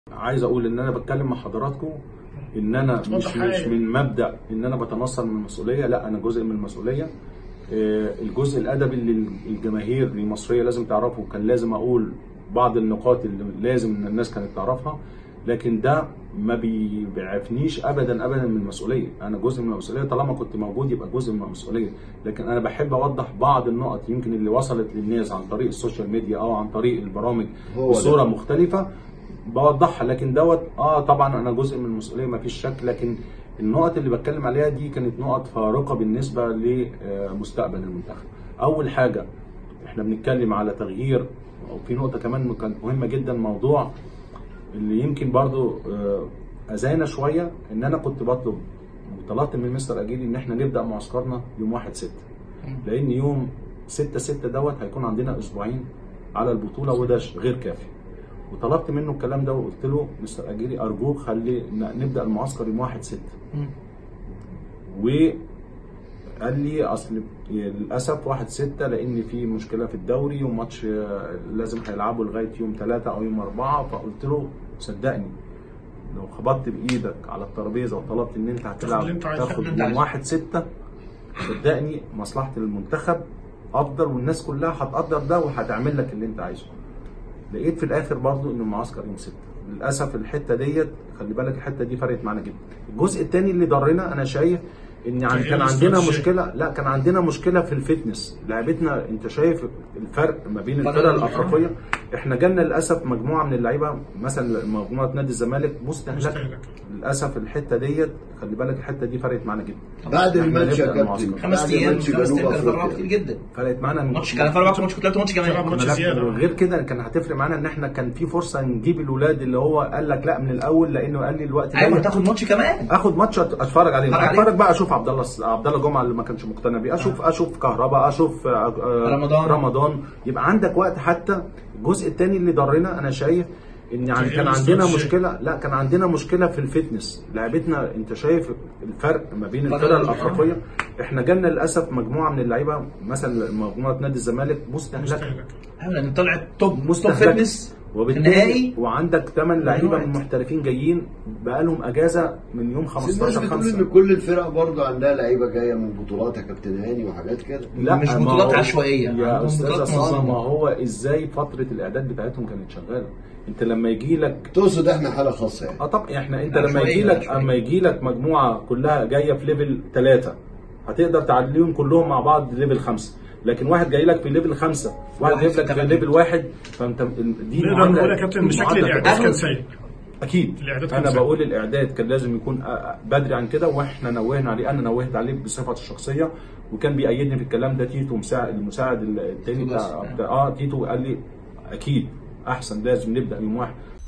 عايز اقول ان انا بتكلم مع حضراتكم ان انا اتفضل مش مش حقيقي. من مبدا ان انا بتنصل من المسؤوليه لا انا جزء من المسؤوليه آه، الجزء الادبي اللي الجماهير المصريه لازم تعرفه كان لازم اقول بعض النقاط اللي لازم ان الناس كانت تعرفها لكن ده ما بيعفنيش ابدا ابدا من المسؤوليه انا جزء من المسؤوليه طالما كنت موجود يبقى جزء من المسؤوليه لكن انا بحب اوضح بعض النقط يمكن اللي وصلت للناس عن طريق السوشيال ميديا او عن طريق البرامج هو ده. بصوره مختلفه بوضحها لكن دوت اه طبعا انا جزء من المسؤوليه ما فيش شك لكن النقط اللي بتكلم عليها دي كانت نقط فارقه بالنسبه لمستقبل المنتخب اول حاجه احنا بنتكلم على تغيير وفي نقطه كمان كانت مهمه جدا موضوع اللي يمكن برضو آه، اذانا شويه ان انا كنت بطلب وطلبت من مستر اجيلي ان احنا نبدا معسكرنا يوم 1 6 لان يوم 6 6 دوت هيكون عندنا اسبوعين على البطوله وده ش- غير كافي وطلبت منه الكلام ده وقلت له مستر اجيلي ارجوك خلي ن- نبدا المعسكر يوم 1 6 وقال لي اصل للاسف 1 6 لان في مشكله في الدوري وماتش آه، لازم هيلعبوا لغايه يوم 3 او يوم 4 فقلت له صدقني لو خبطت بايدك على الترابيزه وطلبت ان انت هتلعب اللي انت عايزه. تاخد اللي انت يوم عايزه. 1 6 صدقني مصلحه المنتخب افضل والناس كلها هتقدر ده وهتعمل لك اللي انت عايزه لقيت في الاخر برضو ان المعسكر يوم 6 للاسف الحته ديت خلي بالك الحته دي فرقت معانا جدا الجزء الثاني اللي ضرنا انا شايف ان يعني تغيير كان عندنا الاستراتيجية. مشكله لا كان عندنا مشكله في الفتنس لعبتنا انت شايف الفرق ما بين الفرق طبعاً. الافريقيه احنا جالنا للاسف مجموعه من اللعيبه مثلا مجموعه نادي الزمالك مستهلكه مستهلك. للاسف الحته ديت خلي بالك الحته دي فرقت معانا جدا بعد إحنا الماتش يا نبدأ كابتن المعسكر. خمس بعد ايام ماتش خمس جنوب ايام فرقوا افريقيا كتير جدا فرقت معانا ماتش كان فرق ماتش كنت ماتش كمان تلعب ماتش لا، زيادة. غير كده كان هتفرق معانا ان احنا كان في فرصه نجيب الولاد اللي هو قال لك لا من الاول لانه قال لي الوقت ايوه جاي. هتاخد ماتش كمان اخد ماتش أت- اتفرج عليه اتفرج عليه. اتفرج بقى اشوف عبد الله عبد الله جمعه اللي ما كانش مقتنع بيه اشوف اشوف كهرباء اشوف آه، آه، رمضان. رمضان يبقى عندك وقت حتى الجزء الثاني اللي ضرنا انا شايف ان يعني تغيير كان عندنا الاستراتيجية. مشكله لا كان عندنا مشكله في الفتنس لعبتنا انت شايف الفرق ما بين فرق الفرق الفرق. الافريقيه احنا جالنا للاسف مجموعه من اللعيبه مثلا مجموعه نادي الزمالك مستهلكه مستهلك ايوه لان طلعت توب توب مستهلكة. فتنس وبالتالي النهائي وعندك ثمان لعيبه وقت. من محترفين جايين بقالهم اجازه من يوم بس الناس 15 بتقول 5 ان كل الفرق برضه عندها لعيبه جايه من بطولات يا كابتن هاني وحاجات كده مش ما بطولات هو- عشوائية، يا عندهم استاذ بطولات عصام منظمة. ما هو ازاي فتره الاعداد بتاعتهم كانت شغاله انت لما يجي لك تقصد احنا حاله خاصه يعني اه طب احنا انت لا، لما شوية، يجي لا، لك شوية. اما يجي لك مجموعه كلها جايه في ليفل ثلاثه هتقدر تعليهم كلهم مع بعض ليفل خمسه لكن واحد جاي لك في ليفل خمسه واحد واحد جايب لك في ستة ليفل واحد فانت دي نقدر معادلة- نقول يا كابتن ان شكل معادلة الاعداد كان أهل. سيء اكيد الإعداد كان انا سيء. بقول الاعداد كان لازم يكون أ- أ- بدري عن كده واحنا نوهنا عليه انا نوهت عليه بصفتي الشخصيه وكان بيأيدني في الكلام ده تيتو مساعد المساعد التاني بتاع بس. بتاع- اه تيتو قال لي اكيد احسن لازم نبدا يوم واحد